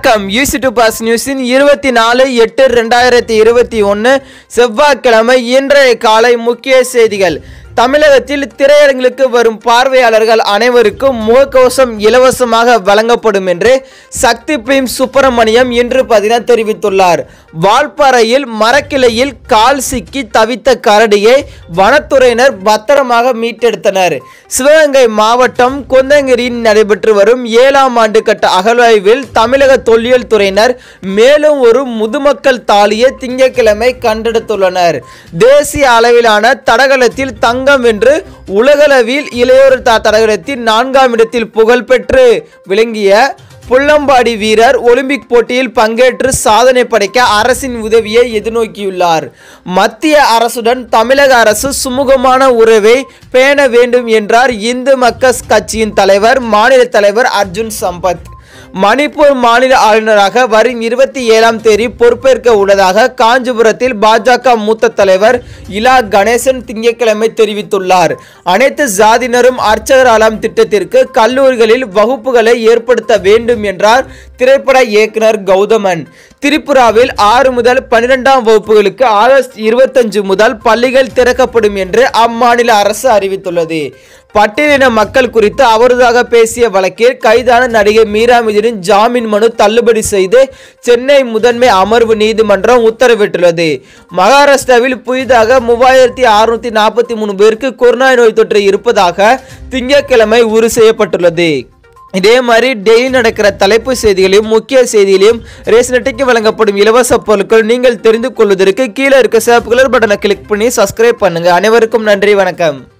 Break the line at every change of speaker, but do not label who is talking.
வணக்கம் UC to pass நியூஸின் இருபத்தி நாலு எட்டு ரெண்டாயிரத்தி இருபத்தி ஒன்று செவ்வாய்க்கிழமை இன்றைய காலை முக்கிய செய்திகள் தமிழகத்தில் திரையரங்குகளுக்கு வரும் பார்வையாளர்கள் அனைவருக்கும் முகக்கவசம் இலவசமாக வழங்கப்படும் என்று சக்தி பிரீம் சுப்பிரமணியம் இன்று பதின தெரிவித்துள்ளார் வால்பாறையில் மரக்கிளையில் கால் சிக்கி தவித்த கரடியை வனத்துறையினர் பத்திரமாக மீட்டெடுத்தனர் சிவகங்கை மாவட்டம் கொந்தங்கிரியில் நடைபெற்று வரும் ஏழாம் ஆண்டு கட்ட அகழ்வாய்வில் தமிழக தொல்லியல் துறையினர் மேலும் ஒரு முதுமக்கள் தாலியை திங்கட்கிழமை கண்டெடுத்துள்ளனர் தேசிய அளவிலான தடகளத்தில் தங்கம் வென்று உலகளவில் இளையோர் த- தடகளத்தில் நான்காம் இடத்தில் புகழ்பெற்று விளங்கிய புள்ளம்பாடி வீரர் ஒலிம்பிக் போட்டியில் பங்கேற்று சாதனை படைக்க அரசின் உதவியை எதிர்நோக்கியுள்ளார் மத்திய அரசுடன் தமிழக அரசு சுமூகமான உறவை பேண வேண்டும் என்றார் இந்து மக்கள் கட்சியின் தலைவர் மாநில தலைவர் அர்ஜுன் சம்பத் மணிப்பூர் மாநில ஆளுநராக வரும் இருபத்தி ஏழாம் தேதி பொறுப்பேற்க உள்ளதாக காஞ்சிபுரத்தில் பாஜக மூத்த தலைவர் இலா கணேசன் திங்கட்கிழமை தெரிவித்துள்ளார் அனைத்து ஜாதியினரும் அர்ச்சகர் ஆலாம் திட்டத்திற்கு கல்லூரிகளில் வகுப்புகளை ஏற்படுத்த வேண்டும் என்றார் திரைப்பட இயக்குனர் கௌதமன் திரிபுராவில் ஆறு முதல் பன்னிரெண்டாம் வகுப்புகளுக்கு ஆகஸ்ட் இருபத்தஞ்சு முதல் பள்ளிகள் திறக்கப்படும் என்று அம்மாநில அரசு அறிவித்துள்ளது பட்டியலின மக்கள் குறித்து அவரதாக பேசிய வழக்கில் கைதான நடிகை மீரா மிதினின் ஜாமீன் மனு தள்ளுபடி செய்து சென்னை முதன்மை அமர்வு நீதிமன்றம் உத்தரவிட்டுள்ளது மகாராஷ்டிராவில் புதிதாக மூவாயிரத்தி அறுநூத்தி நாற்பத்தி மூணு பேருக்கு கொரோனா நோய் தொற்று இருப்பதாக திங்கட்கிழமை உறுதி செய்யப்பட்டுள்ளது இதே மாதிரி டெய்லி நடக்கிற தலைப்பு செய்திகளையும் முக்கிய செய்திகளையும் ரேஷன் அட்டைக்கு வழங்கப்படும் இலவச பொருட்கள் நீங்கள் தெரிந்து கொள்வதற்கு கீழே இருக்க சிவப்பு கலர் பட்டனை கிளிக் பண்ணி சப்ஸ்கிரைப் பண்ணுங்க அனைவருக்கும் நன்றி வணக்கம்